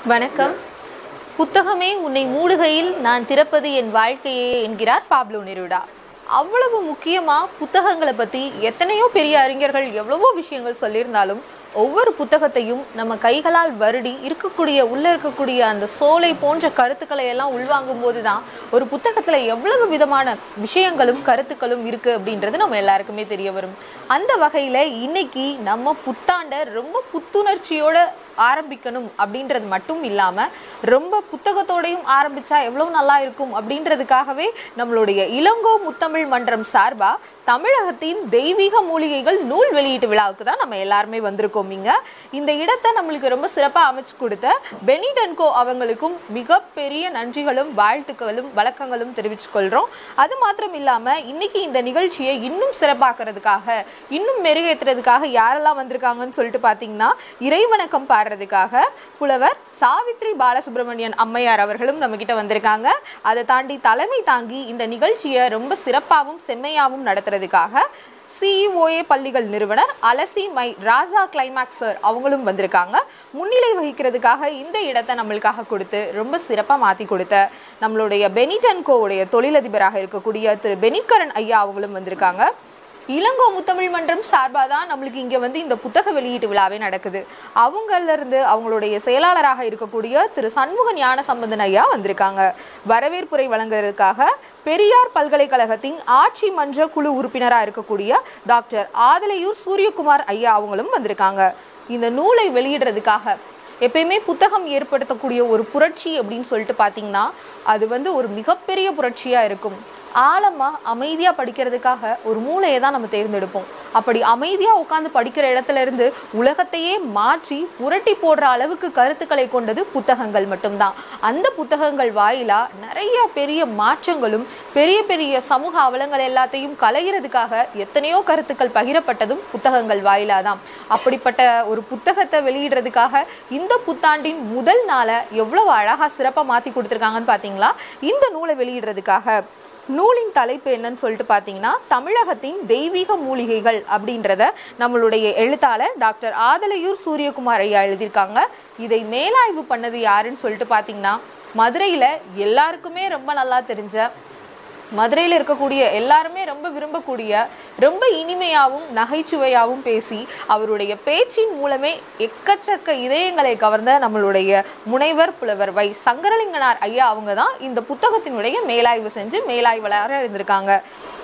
வணக்கம் புத்தகமே உன்னை மூடுகையில் நான் திறப்பது என் வாழ்க்கையே என்கிறார் பாப்லோ நெருடா அவ்வளவு முக்கியமா புத்தகங்களை பத்தி எத்தனையோ பெரிய அறிஞர்கள் எவ்வளவோ விஷயங்கள் சொல்லியிருந்தாலும் ஒவ்வொரு புத்தகத்தையும் நம்ம கைகளால் வருடி இருக்கக்கூடிய உள்ள இருக்கக்கூடிய அந்த சோலை போன்ற கருத்துக்களை எல்லாம் உள்வாங்கும் போதுதான் ஒரு புத்தகத்துல எவ்வளவு விதமான விஷயங்களும் கருத்துக்களும் இருக்கு அப்படின்றது நம்ம எல்லாருக்குமே தெரிய வரும் அந்த வகையில இன்னைக்கு நம்ம புத்தாண்ட ரொம்ப புத்துணர்ச்சியோட ஆரம்பிக்கணும் அப்படின்றது மட்டும் இல்லாம ரொம்ப புத்தகத்தோடையும் ஆரம்பிச்சா எவ்வளவு நல்லா இருக்கும் அப்படின்றதுக்காகவே நம்மளுடைய இளங்கோ முத்தமிழ் மன்றம் சார்பா தமிழகத்தின் தெய்வீக மூலிகைகள் நூல் வெளியீட்டு விழாவுக்கு தான் நம்ம எல்லாருமே வந்திருக்கோம் இங்க இந்த இடத்தை நம்மளுக்கு ரொம்ப சிறப்பா அமைச்சு கொடுத்த பெனிடன்கோ அவங்களுக்கும் மிகப்பெரிய நன்றிகளும் வாழ்த்துக்களும் வழக்கங்களும் தெரிவிச்சுக் கொள்றோம் அது மாத்திரம் இல்லாம இன்னைக்கு இந்த நிகழ்ச்சியை இன்னும் சிறப்பாக்குறதுக்காக இன்னும் மெருகேற்றுறதுக்காக யாரெல்லாம் வந்திருக்காங்கன்னு சொல்லிட்டு பாத்தீங்கன்னா இறைவணக்கம் பாடுறதுக்காக புலவர் சாவித்ரி பாலசுப்ரமணியன் அம்மையார் அவர்களும் நம்ம கிட்ட வந்திருக்காங்க அதை தாண்டி தலைமை தாங்கி இந்த நிகழ்ச்சியை ரொம்ப சிறப்பாகவும் செம்மையாகவும் நடத்துறதுக்காக சிஇஓஏ பள்ளிகள் நிறுவனர் அலசி மை ராசா கிளைமேக்ஸ் சார் அவங்களும் வந்திருக்காங்க முன்னிலை வகிக்கிறதுக்காக இந்த இடத்தை நம்மளுக்காக கொடுத்து ரொம்ப சிறப்பாக மாற்றி கொடுத்த நம்மளுடைய பெனிடன் கோவுடைய தொழிலதிபராக இருக்கக்கூடிய திரு பெனிக்கரன் ஐயா அவங்களும் வந்திருக்காங்க இளங்கோ முத்தமிழ் மன்றம் சார்பாக தான் நம்மளுக்கு இங்கே வந்து இந்த புத்தக வெளியீட்டு விழாவே நடக்குது அவங்கள்ல இருந்து அவங்களுடைய செயலாளராக இருக்கக்கூடிய திரு சண்முக ஞான சம்பந்தன் ஐயா வந்திருக்காங்க வரவேற்புரை வழங்குறதுக்காக பெரியார் பல்கலைக்கழகத்தின் ஆட்சி மன்ற குழு உறுப்பினராக இருக்கக்கூடிய டாக்டர் ஆதலையூர் சூரியகுமார் ஐயா அவங்களும் வந்திருக்காங்க இந்த நூலை வெளியிடுறதுக்காக எப்பயுமே புத்தகம் ஏற்படுத்தக்கூடிய ஒரு புரட்சி அப்படின்னு சொல்லிட்டு பார்த்தீங்கன்னா அது வந்து ஒரு மிகப்பெரிய புரட்சியாக இருக்கும் ஆழமா அமைதியா படிக்கிறதுக்காக ஒரு மூளையை தான் நம்ம தேர்ந்தெடுப்போம் அப்படி அமைதியா உட்காந்து படிக்கிற இடத்துல இருந்து உலகத்தையே மாற்றி புரட்டி போடுற அளவுக்கு கருத்துக்களை கொண்டது புத்தகங்கள் மட்டும்தான் அந்த புத்தகங்கள் வாயிலா நிறைய பெரிய மாற்றங்களும் பெரிய பெரிய சமூக அவலங்கள் எல்லாத்தையும் கலைகிறதுக்காக எத்தனையோ கருத்துக்கள் பகிரப்பட்டதும் புத்தகங்கள் வாயிலா தான் அப்படிப்பட்ட ஒரு புத்தகத்தை வெளியிடுறதுக்காக இந்த புத்தாண்டின் முதல் நாளை எவ்வளவு அழகா சிறப்பா மாத்தி கொடுத்துருக்காங்கன்னு பாத்தீங்களா இந்த நூலை வெளியிடுறதுக்காக நூலின் தலைப்பு என்னன்னு சொல்லிட்டு பார்த்தீங்கன்னா தமிழகத்தின் தெய்வீக மூலிகைகள் அப்படின்றத நம்மளுடைய எழுத்தாளர் டாக்டர் ஆதலையூர் சூரியகுமார் ஐயா எழுதியிருக்காங்க இதை மேலாய்வு பண்ணது யாருன்னு சொல்லிட்டு பார்த்தீங்கன்னா மதுரையில் எல்லாருக்குமே ரொம்ப நல்லா தெரிஞ்ச மதுரையில் இருக்கக்கூடிய எல்லாருமே ரொம்ப விரும்பக்கூடிய ரொம்ப இனிமையாகவும் நகைச்சுவையாகவும் பேசி அவருடைய பேச்சின் மூலமே எக்கச்சக்க இதயங்களை கவர்ந்த நம்மளுடைய முனைவர் புலவர் வை சங்கரலிங்கனார் ஐயா அவங்க தான் இந்த புத்தகத்தினுடைய மேலாய்வு செஞ்சு மேலாய்வாளராக இருந்திருக்காங்க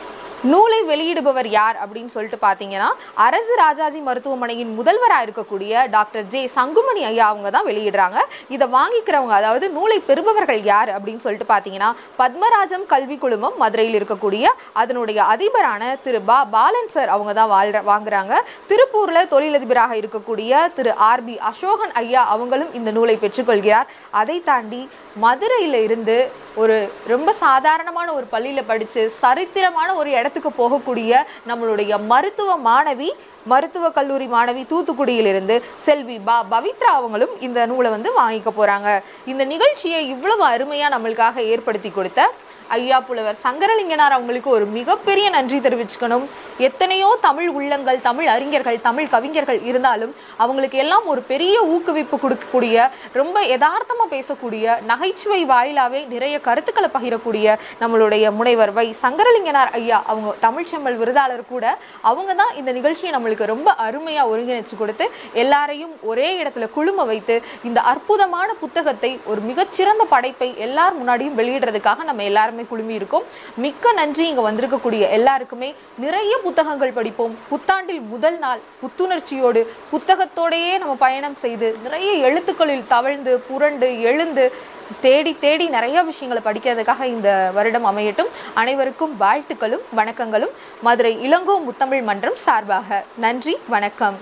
நூலை வெளியிடுபவர் யார் அப்படின்னு சொல்லிட்டு பார்த்தீங்கன்னா அரசு ராஜாஜி மருத்துவமனையின் முதல்வராக இருக்கக்கூடிய டாக்டர் ஜே சங்குமணி ஐயா அவங்க தான் வெளியிடுறாங்க இதை வாங்கிக்கிறவங்க அதாவது நூலை பெறுபவர்கள் யார் அப்படின்னு சொல்லிட்டு பார்த்தீங்கன்னா பத்மராஜம் கல்வி குழுமம் மதுரையில் இருக்கக்கூடிய அதனுடைய அதிபரான திரு பா பாலன் சார் அவங்க தான் வாழ்ற வாங்குறாங்க திருப்பூர்ல தொழிலதிபராக இருக்கக்கூடிய திரு ஆர் பி அசோகன் ஐயா அவங்களும் இந்த நூலை பெற்றுக்கொள்கிறார் அதை தாண்டி மதுரையில இருந்து ஒரு ரொம்ப சாதாரணமான ஒரு பள்ளியில படிச்சு சரித்திரமான ஒரு இடத்துக்கு போகக்கூடிய நம்மளுடைய மருத்துவ மாணவி மருத்துவ கல்லூரி மாணவி தூத்துக்குடியிலிருந்து செல்வி பா பவித்ரா அவங்களும் இந்த நூலை வந்து வாங்கிக்க போறாங்க இந்த நிகழ்ச்சியை இவ்வளவு அருமையா நம்மளுக்காக ஏற்படுத்தி கொடுத்த ஐயா புலவர் சங்கரலிங்கனார் அவங்களுக்கு ஒரு மிகப்பெரிய நன்றி தெரிவிச்சுக்கணும் எத்தனையோ தமிழ் உள்ளங்கள் தமிழ் அறிஞர்கள் தமிழ் கவிஞர்கள் இருந்தாலும் அவங்களுக்கு எல்லாம் ஒரு பெரிய ஊக்குவிப்பு கொடுக்கக்கூடிய ரொம்ப யதார்த்தமா பேசக்கூடிய நகைச்சுவை வாயிலாவே நிறைய கருத்துக்களை பகிரக்கூடிய நம்மளுடைய முனைவர் வை சங்கரலிங்கனார் ஐயா அவங்க தமிழ் செம்மல் விருதாளர் கூட அவங்க தான் இந்த நிகழ்ச்சியை நம்மளுக்கு ரொம்ப அருமையா ஒருங்கிணைச்சு கொடுத்து எல்லாரையும் ஒரே இடத்துல குழும வைத்து இந்த அற்புதமான புத்தகத்தை ஒரு மிகச்சிறந்த படைப்பை எல்லார் முன்னாடியும் வெளியிடுறதுக்காக நம்ம எல்லாருமே குழுமி இருக்கோம் மிக்க நன்றி இங்க வந்திருக்கக்கூடிய எல்லாருக்குமே நிறைய புத்தகங்கள் படிப்போம் புத்தாண்டில் முதல் நாள் புத்துணர்ச்சியோடு புத்தகத்தோடையே நம்ம பயணம் செய்து நிறைய எழுத்துக்களில் தவழ்ந்து புரண்டு எழுந்து தேடி தேடி நிறைய விஷயங்களை படிக்கிறதுக்காக இந்த வருடம் அமையட்டும் அனைவருக்கும் வாழ்த்துக்களும் வணக்கங்களும் மதுரை இளங்கோ முத்தமிழ் மன்றம் சார்பாக நன்றி வணக்கம்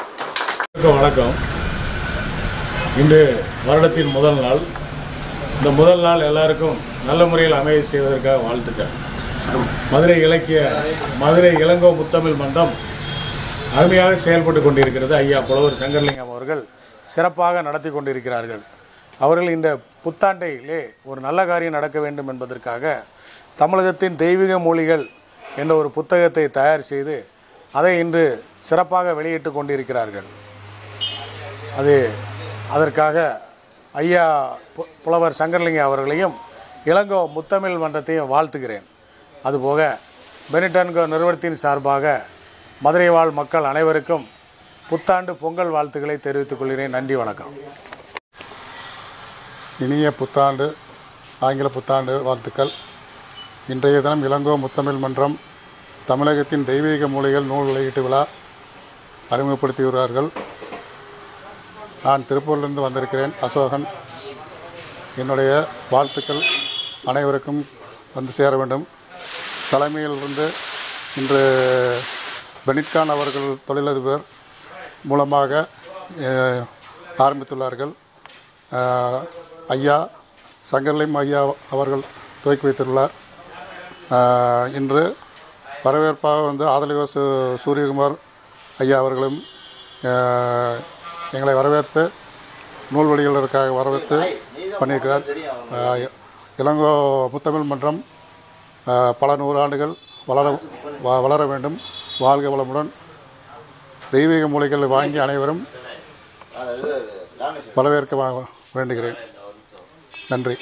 வணக்கம் வணக்கம் இன்று வருடத்தின் முதல் நாள் இந்த முதல் நாள் எல்லாருக்கும் நல்ல முறையில் அமைய செய்வதற்காக வாழ்த்துக்கள் மதுரை இலக்கிய மதுரை இளங்கோ முத்தமிழ் மன்றம் அருமையாக செயல்பட்டு கொண்டிருக்கிறது ஐயா புலவர் சங்கர்லிங்கம் அவர்கள் சிறப்பாக நடத்தி கொண்டிருக்கிறார்கள் அவர்கள் இந்த புத்தாண்டையிலே ஒரு நல்ல காரியம் நடக்க வேண்டும் என்பதற்காக தமிழகத்தின் தெய்வீக மொழிகள் என்ற ஒரு புத்தகத்தை தயார் செய்து அதை இன்று சிறப்பாக வெளியிட்டு கொண்டிருக்கிறார்கள் அது அதற்காக ஐயா பு- புலவர் சங்கர்லிங்கம் அவர்களையும் இளங்கோ முத்தமிழ் மன்றத்தையும் வாழ்த்துகிறேன் அதுபோக பெனிட்டன்கோ நிறுவனத்தின் சார்பாக மதுரை வாழ் மக்கள் அனைவருக்கும் புத்தாண்டு பொங்கல் வாழ்த்துக்களை தெரிவித்துக் கொள்கிறேன் நன்றி வணக்கம் இனிய புத்தாண்டு ஆங்கில புத்தாண்டு வாழ்த்துக்கள் இன்றைய தினம் இளங்கோ முத்தமிழ் மன்றம் தமிழகத்தின் தெய்வீக மூலைகள் நூல் வெளியீட்டு விழா அறிமுகப்படுத்தியுள்ளார்கள் நான் திருப்பூரிலிருந்து வந்திருக்கிறேன் அசோகன் என்னுடைய வாழ்த்துக்கள் அனைவருக்கும் வந்து சேர வேண்டும் தலைமையில் இருந்து இன்று பெனிட்கான் அவர்கள் தொழிலதிபர் மூலமாக அஹ், ஆரம்பித்துள்ளார்கள் அஹ், ஐயா சங்கர்லிம் ஐயா அவர்கள் துவக்கி வைத்துள்ளார் அஹ், இன்று வரவேற்பாக வந்து ஆதலிவர் சு சூரியகுமார் ஐயா அவர்களும் அஹ், எங்களை வரவேற்று நூல் வெளியிடுவதற்காக வரவேற்று பண்ணியிருக்கிறார் அஹ், இளங்கோ முத்தமிழ் மன்றம் அஹ், பல நூறாண்டுகள் வளர வ- வளர வேண்டும் வாழ்க வளமுடன் தெய்வீக மூலிகளை வாங்கி அனைவரும் வரவேற்க வா- வேண்டுகிறேன் நன்றி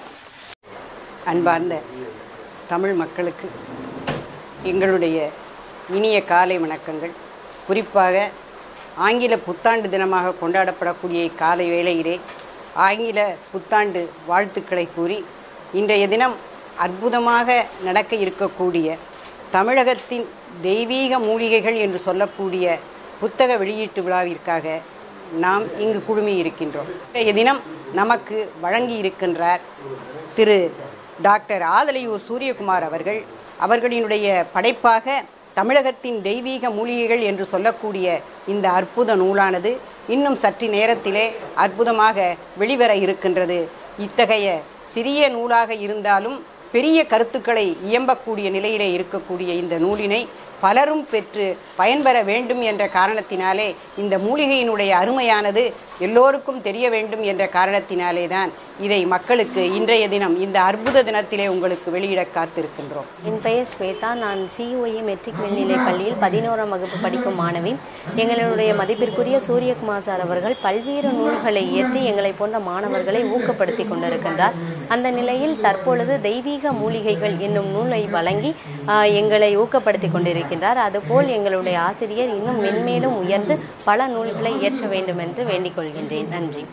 அன்பார்ந்த தமிழ் மக்களுக்கு எங்களுடைய இனிய காலை வணக்கங்கள் குறிப்பாக ஆங்கில புத்தாண்டு தினமாக கொண்டாடப்படக்கூடிய இக்காலை வேளையிலே ஆங்கில புத்தாண்டு வாழ்த்துக்களை கூறி இன்றைய தினம் அற்புதமாக நடக்க இருக்கக்கூடிய தமிழகத்தின் தெய்வீக மூலிகைகள் என்று சொல்லக்கூடிய புத்தக வெளியீட்டு விழாவிற்காக நாம் இங்கு குழுமி இருக்கின்றோம் இன்றைய தினம் நமக்கு வழங்கி இருக்கின்றார் திரு டாக்டர் ஆதலையூர் சூரியகுமார் அவர்கள் அவர்களினுடைய படைப்பாக தமிழகத்தின் தெய்வீக மூலிகைகள் என்று சொல்லக்கூடிய இந்த அற்புத நூலானது இன்னும் சற்று நேரத்திலே அற்புதமாக வெளிவர இருக்கின்றது இத்தகைய சிறிய நூலாக இருந்தாலும் பெரிய கருத்துக்களை இயம்பக்கூடிய நிலையிலே இருக்கக்கூடிய இந்த நூலினை பலரும் பெற்று பயன்பெற வேண்டும் என்ற காரணத்தினாலே இந்த மூலிகையினுடைய அருமையானது எல்லோருக்கும் தெரிய வேண்டும் என்ற காரணத்தினாலே தான் இதை மக்களுக்கு இன்றைய தினம் இந்த அற்புத தினத்திலே உங்களுக்கு வெளியிட காத்திருக்கின்றோம் என் பெயர் ஸ்வேதா நான் சியுஐ மெட்ரிக் மேல்நிலைப் பள்ளியில் பதினோராம் வகுப்பு படிக்கும் மாணவி எங்களுடைய மதிப்பிற்குரிய சூரியகுமார் சார் அவர்கள் பல்வேறு நூல்களை இயற்றி எங்களை போன்ற மாணவர்களை ஊக்கப்படுத்தி கொண்டிருக்கின்றார் அந்த நிலையில் தற்பொழுது தெய்வீக மூலிகைகள் என்னும் நூலை வழங்கி ஆஹ், எங்களை ஊக்கப்படுத்தி கொண்டிருக்கின்றார் அதுபோல் எங்களுடைய ஆசிரியர் இன்னும் மென்மேலும் உயர்ந்து பல நூல்களை இயற்ற வேண்டும் என்று வேண்டிக் கொள்கின்றேன் நன்றி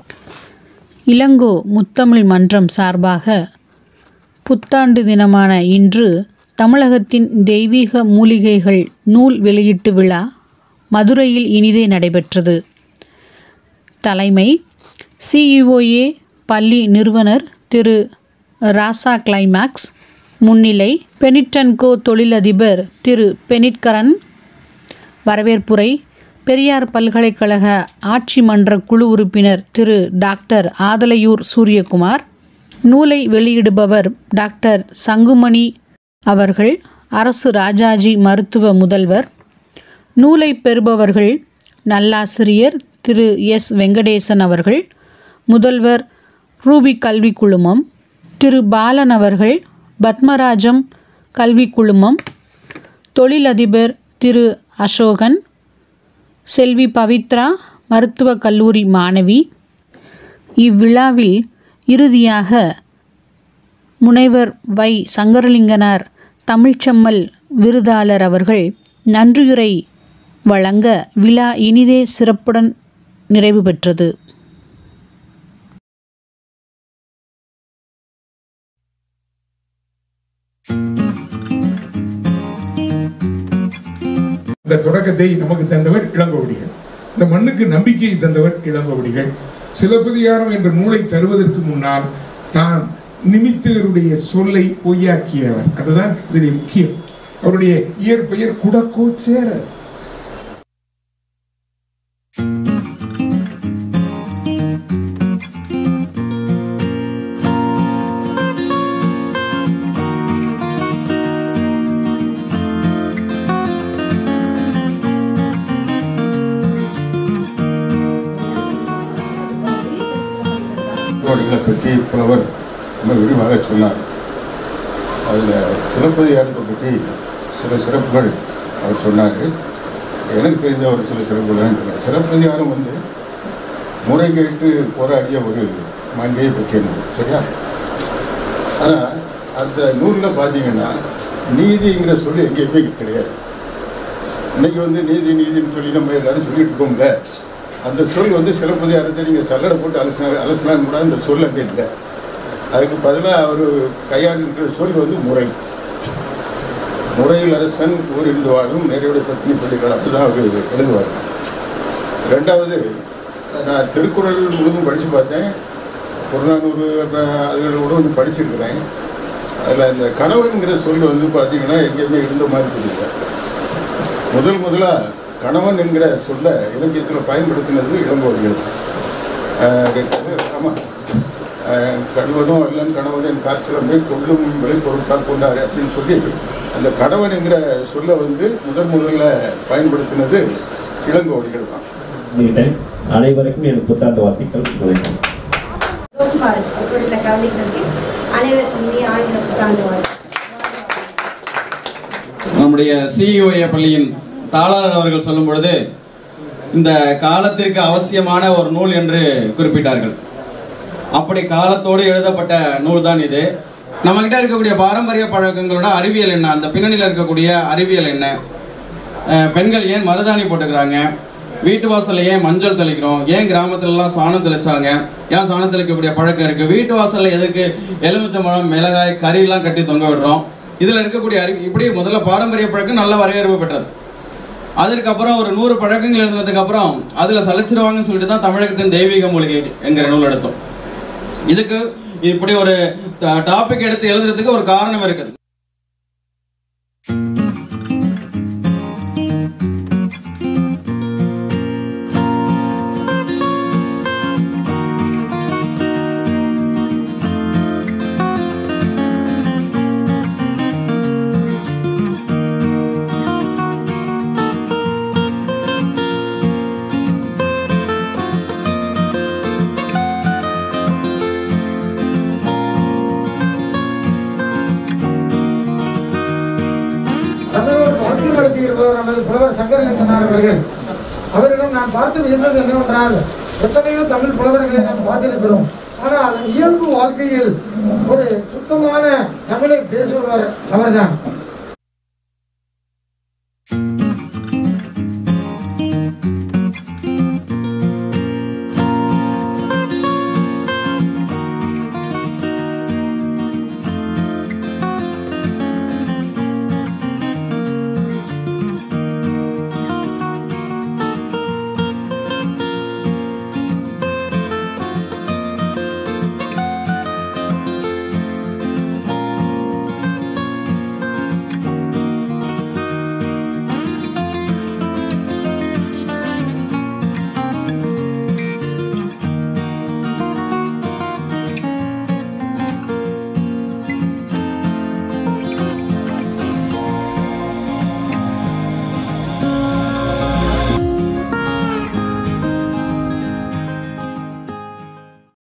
இளங்கோ முத்தமிழ் மன்றம் சார்பாக புத்தாண்டு தினமான இன்று தமிழகத்தின் தெய்வீக மூலிகைகள் நூல் வெளியீட்டு விழா மதுரையில் இனிதே நடைபெற்றது தலைமை சிஇஓஏ பள்ளி நிறுவனர் திரு ராசா கிளைமாக்ஸ் முன்னிலை பெனிட்டன்கோ தொழிலதிபர் திரு பெனிட்கரன் வரவேற்புரை பெரியார் பல்கலைக்கழக ஆட்சி மன்ற குழு உறுப்பினர் திரு டாக்டர் ஆதலையூர் சூரியகுமார் நூலை வெளியிடுபவர் டாக்டர் சங்குமணி அவர்கள் அரசு ராஜாஜி மருத்துவ முதல்வர் நூலை பெறுபவர்கள் நல்லாசிரியர் திரு எஸ் வெங்கடேசன் அவர்கள் முதல்வர் ரூபி கல்வி குழுமம் திரு பாலன் அவர்கள் பத்மராஜம் கல்வி குழுமம் தொழிலதிபர் திரு அசோகன் செல்வி பவித்ரா மருத்துவக் கல்லூரி மாணவி இவ்விழாவில் இறுதியாக முனைவர் வை சங்கரலிங்கனார் தமிழ்ச்செம்மல் விருதாளர் அவர்கள் நன்றியுரை வழங்க விழா இனிதே சிறப்புடன் நிறைவு பெற்றது இந்த தொடக்கத்தை நமக்கு தந்தவர் இளங்கோவடிகள் இந்த மண்ணுக்கு நம்பிக்கையை தந்தவர் இளங்கோவடிகள் சிலப்பதிகாரம் என்ற நூலை தருவதற்கு முன்னால் தான் நிமித்தருடைய சொல்லை பொய்யாக்கியவர் அதுதான் இதில் முக்கியம் அவருடைய இயற்பெயர் குடக்கோ சேரர் கோடிகளை பற்றி புலவர் ரொம்ப விரிவாக சொன்னார் அதில் சிலப்பதிகாரத்தை பற்றி சில சிறப்புகள் அவர் சொன்னார் எனக்கு தெரிந்த ஒரு சில சிறப்புகள் எனக்கு தெரியும். சிலப்பதிகாரம் வந்து முறைகேட்டு போராடிய ஒரு மங்கையை பற்றிய நூல் சரியா ஆனால் அந்த நூலில் பார்த்தீங்கன்னா நீதிங்கிற சொல்லி எங்கேயுமே கிடையாது இன்னைக்கு வந்து நீதி நீதின்னு சொல்லி நம்ம எல்லாரும் சொல்லிட்டு இருக்கோம்ல அந்த சொல் வந்து சிலப்பதிகாரத்தை நீங்கள் சல்லடை போட்டு அலசினா அலசலான்னு கூட அந்த சொல் அங்கே இல்லை அதுக்கு பதிலாக அவர் கையாண்டிருக்கிற சொல் வந்து முறை முறையில் அரசன் ஊரில் வாழும் நிறைவுடைய பத்தினி பள்ளிகள் அப்படிதான் அவர் எழுதுவார் ரெண்டாவது நான் திருக்குறள் முழுதும் படித்து பார்த்தேன் புறநானூறு அப்புறம் அதுகளை கூட கொஞ்சம் படிச்சிருக்கிறேன் அதில் இந்த கணவன்கிற சொல் வந்து பார்த்தீங்கன்னா எங்கேயுமே இருந்த மாதிரி தெரியல முதல் முதலாக கணவன் என்கிற சொல்ல இலக்கியத்தில் பயன்படுத்தினது இளங்கோடிகள் ஆமாம் கல்வனும் அல்லன் கணவனின் காற்றிலமே கொள்ளும் விளைபொருட்கள் கொண்டாரு அப்படின்னு சொல்லி அந்த கணவன் என்கிற சொல்ல வந்து முதன் முதல்ல பயன்படுத்தினது இளங்கோடிகள் தான் சொல்லிட்டேன் அனைவருக்கும் என் புத்தாண்டு வாழ்த்துக்கள் வணக்கம் ரோஸ்மார் கூட்டத்தில் கலந்துக்கிட்டதுக்கு அனைவருக்கும் இனிய ஆங்கில புத்தாண்டு வாழ்த்து நம்முடைய சிஇஓஏ பள்ளியின் தாளாளர் அவர்கள் சொல்லும் பொழுது இந்த காலத்திற்கு அவசியமான ஒரு நூல் என்று குறிப்பிட்டார்கள் அப்படி காலத்தோடு எழுதப்பட்ட நூல் தான் இது நம்மகிட்ட இருக்கக்கூடிய பாரம்பரிய பழக்கங்களோட அறிவியல் என்ன அந்த பின்னணியில் இருக்கக்கூடிய அறிவியல் என்ன அஹ் பெண்கள் ஏன் மருதாணி போட்டுக்கிறாங்க வீட்டு வாசல்ல ஏன் மஞ்சள் தெளிக்கிறோம் ஏன் கிராமத்துல எல்லாம் சாணம் தெளிச்சாங்க ஏன் சாணம் தெளிக்கக்கூடிய பழக்கம் இருக்கு வீட்டு வாசல்ல எதுக்கு எலுமிச்சம்பழம் மிளகாய் கறி எல்லாம் கட்டி தொங்க விடுறோம் இதுல இருக்கக்கூடிய அறிவு இப்படி முதல்ல பாரம்பரிய பழக்கம் நல்ல வரவேற்பு பெற்றது அதற்கப்புறம் ஒரு நூறு பழக்கங்கள் எழுதுனதுக்கு அப்புறம் அதுல சலிச்சிருவாங்கன்னு சொல்லிட்டு தான் தமிழகத்தின் தெய்வீக மூலிகை என்கிற நூல் எடுத்தோம் இதுக்கு இப்படி ஒரு டாபிக் எடுத்து எழுதுறதுக்கு ஒரு காரணம் இருக்குது தமிழோடு வழக்கு நடத்தி இருப்பவர் நமது புலவர் சங்கரலிங்கனார் அவர்கள் அவரிடம் நான் பார்த்து வியந்தது என்னவென்றால் எத்தனையோ தமிழ் புலவர்களை நாம் பார்த்திருக்கிறோம் ஆனால் இயல்பு வாழ்க்கையில் ஒரு சுத்தமான தமிழை பேசுபவர் அவர்தான்